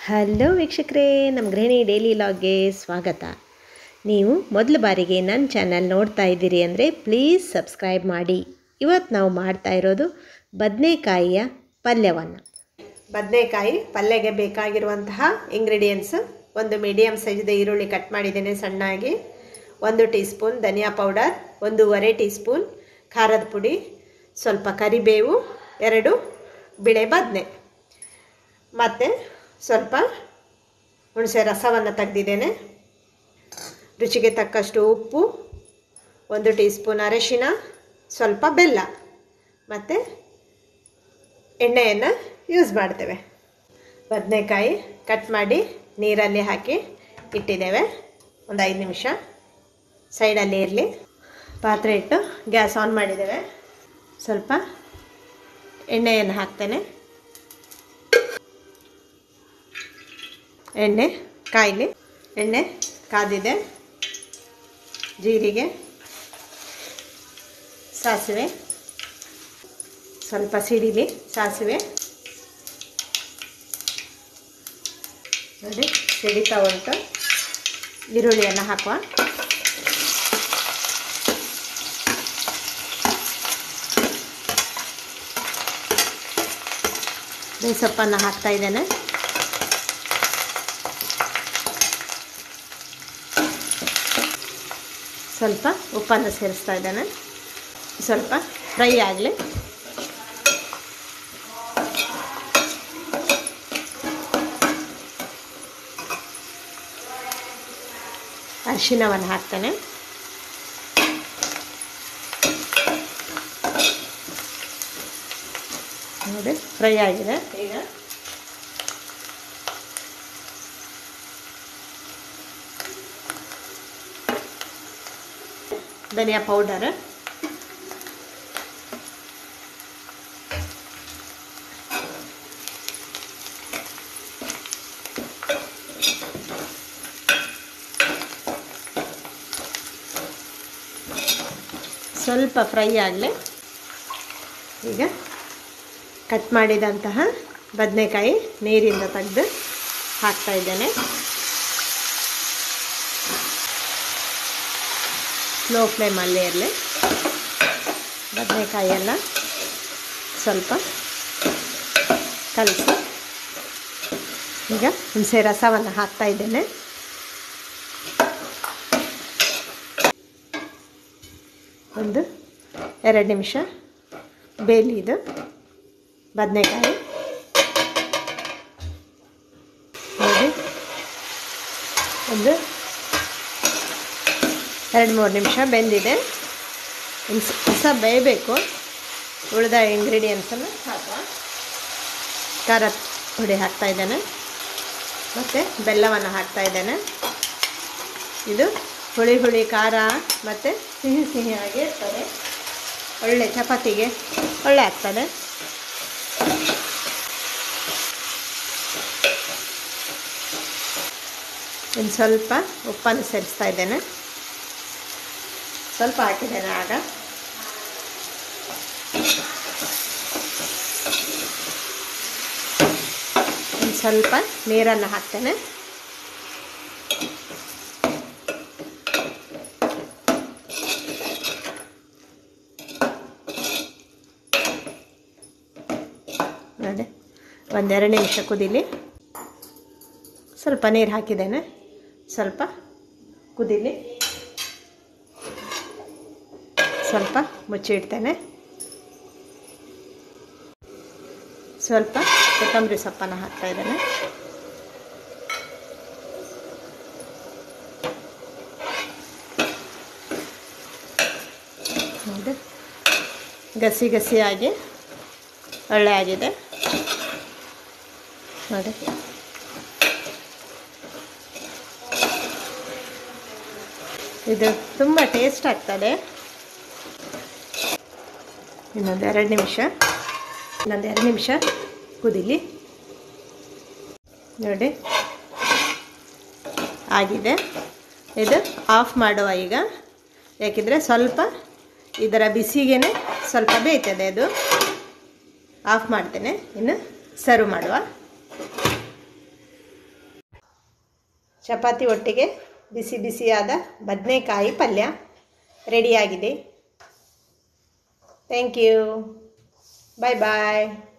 hello ವೀಕ್ಷಕರೇ ನಮ್ಮ ಗೃಹಿಣಿ ಡೈಲಿ ಲಾಗ್ಗೆ ಸ್ವಾಗತ ನೀವು ಮೊದಲ ಬಾರಿಗೆ ನನ್ನ ಚಾನಲ್ ನೋಡ್ತಾ ಇದ್ದೀರಿ ಅಂದರೆ ಪ್ಲೀಸ್ ಸಬ್ಸ್ಕ್ರೈಬ್ ಮಾಡಿ ಇವತ್ತು ನಾವು ಮಾಡ್ತಾ ಇರೋದು ಬದನೆಕಾಯಿಯ ಪಲ್ಯವನ್ನು ಬದನೆಕಾಯಿ ಪಲ್ಯಗೆ ಬೇಕಾಗಿರುವಂತಹ ಇಂಗ್ರೀಡಿಯೆಂಟ್ಸ್ ಒಂದು ಮೀಡಿಯಮ್ ಸೈಜ್ದ ಈರುಳ್ಳಿ ಕಟ್ ಮಾಡಿದ್ದೇನೆ ಸಣ್ಣಾಗಿ ಒಂದು ಟೀ ಸ್ಪೂನ್ ಧನಿಯಾ ಪೌಡರ್ ಒಂದೂವರೆ ಟೀ ಸ್ಪೂನ್ ಖಾರದ ಪುಡಿ ಸ್ವಲ್ಪ ಕರಿಬೇವು ಎರಡು ಬಿಳೆ ಬದನೆ ಮತ್ತು ಸ್ವಲ್ಪ ಹುಣಸೆ ರಸವನ್ನು ತೆಗೆದಿದ್ದೇನೆ ರುಚಿಗೆ ತಕ್ಕಷ್ಟು ಉಪ್ಪು ಒಂದು ಟೀ ಸ್ಪೂನ್ ಅರಿಶಿನ ಸ್ವಲ್ಪ ಬೆಲ್ಲ ಮತ್ತು ಎಣ್ಣೆಯನ್ನು ಯೂಸ್ ಮಾಡ್ತೇವೆ ಬದನೆಕಾಯಿ ಕಟ್ ಮಾಡಿ ನೀರಲ್ಲಿ ಹಾಕಿ ಇಟ್ಟಿದ್ದೇವೆ ಒಂದು ಐದು ನಿಮಿಷ ಸೈಡಲ್ಲಿ ಇರಲಿ ಪಾತ್ರೆ ಇಟ್ಟು ಗ್ಯಾಸ್ ಆನ್ ಮಾಡಿದ್ದೇವೆ ಸ್ವಲ್ಪ ಎಣ್ಣೆಯನ್ನು ಹಾಕ್ತೇನೆ ಎಣ್ಣೆ ಕಾಯಿಲಿ ಎಣ್ಣೆ ಕಾದಿದೆ ಜೀರಿಗೆ ಸಾಸಿವೆ ಸ್ವಲ್ಪ ಸಿಡಿಲಿ ಸಾಸಿವೆ ನೋಡಿ ಸಿಡಿತಾ ಉಂಟು ಈರುಳ್ಳಿಯನ್ನು ಹಾಕುವ ಬೇಸಪ್ಪನ್ನು ಹಾಕ್ತಾ ಇದ್ದೇನೆ ಸ್ವಲ್ಪ ಉಪ್ಪನ್ನು ಸೇರಿಸ್ತಾ ಇದ್ದೇನೆ ಸ್ವಲ್ಪ ಫ್ರೈ ಆಗಲಿ ಅರಿಶಿನವನ್ನು ಹಾಕ್ತೇನೆ ನೋಡಿ ಫ್ರೈ ಆಗಿದೆ ಈಗ ಧನಿಯಾ ಪೌಡರ್ ಸ್ವಲ್ಪ ಫ್ರೈ ಆಗಲಿ ಈಗ ಕಟ್ ಮಾಡಿದಂತಹ ಬದನೆಕಾಯಿ ನೀರಿಂದ ತೆಗೆದು ಹಾಕ್ತಾ ಇದ್ದೇನೆ ಸ್ಲೋ ಫ್ಲೇಮಲ್ಲಿ ಇರಲಿ ಬದನೆಕಾಯಿ ಎಲ್ಲ ಸ್ವಲ್ಪ ಕಲಸಿ ಈಗ ಹುಣಸೆ ರಸವನ್ನು ಹಾಕ್ತಾ ಇದ್ದೇನೆ ಒಂದು ಎರಡು ನಿಮಿಷ ಬೇಲಿ ಇದು ಬದನೆಕಾಯಿ ನೋಡಿ ಒಂದು ಎರಡು ಮೂರು ನಿಮಿಷ ಬೆಂದಿದೆ ಇನ್ನು ಹೊಸ ಬೇಯಬೇಕು ಉಳಿದ ಇಂಗ್ರೀಡಿಯೆಂಟ್ಸನ್ನು ಹಾಕುವ ಖಾರ ಪುಡಿ ಹಾಕ್ತಾ ಇದ್ದೇನೆ ಮತ್ತು ಬೆಲ್ಲವನ್ನು ಹಾಕ್ತಾ ಇದ್ದೇನೆ ಇದು ಹುಳಿ ಹುಳಿ ಖಾರ ಮತ್ತು ಸಿಹಿ ಸಿಹಿಯಾಗಿ ಇರ್ತದೆ ಒಳ್ಳೆ ಚಪಾತಿಗೆ ಒಳ್ಳೆ ಆಗ್ತದೆ ಇನ್ನು ಸ್ವಲ್ಪ ಉಪ್ಪನ್ನು ಸೇರಿಸ್ತಾ ಇದ್ದೇನೆ ಸ್ವಲ್ಪ ಹಾಕಿದ್ದೇನೆ ಆಗ ಒಂದು ಸ್ವಲ್ಪ ನೀರನ್ನು ಹಾಕ್ತೇನೆ ನೋಡಿ ಒಂದೆರಡು ನಿಮಿಷ ಕುದೀಲಿ ಸ್ವಲ್ಪ ನೀರು ಹಾಕಿದ್ದೇನೆ ಸ್ವಲ್ಪ ಕುದೀಲಿ ಸ್ವಲ್ಪ ಮುಚ್ಚಿಡ್ತೇನೆ ಸ್ವಲ್ಪ ಕೊತ್ತಂಬರಿ ಸೊಪ್ಪನ್ನು ಹಾಕ್ತಾ ಇದ್ದೇನೆ ನೋಡಿ ಗಸಿ ಗಸಿಯಾಗಿ ಒಳ್ಳೆ ಆಗಿದೆ ನೋಡಿ ಇದು ತುಂಬ ಟೇಸ್ಟ್ ಆಗ್ತದೆ ಇನ್ನೊಂದು ಎರಡು ನಿಮಿಷ ಇನ್ನೊಂದು ಎರಡು ನಿಮಿಷ ಕುದೀಲಿ ನೋಡಿ ಆಗಿದೆ ಇದು ಆಫ್ ಮಾಡುವ ಈಗ ಯಾಕಿದ್ರೆ ಸ್ವಲ್ಪ ಇದರ ಬಿಸಿಗೆ ಸ್ವಲ್ಪ ಬೇಯ್ತದೆ ಅದು ಆಫ್ ಮಾಡ್ತೇನೆ ಇನ್ನು ಸರ್ವ್ ಮಾಡುವ ಚಪಾತಿ ಒಟ್ಟಿಗೆ ಬಿಸಿ ಬಿಸಿಯಾದ ಬದನೆಕಾಯಿ ಪಲ್ಯ ರೆಡಿಯಾಗಿದೆ ಥ್ಯಾಂಕ್ ಯು ಬಾಯ್ ಬಾಯ್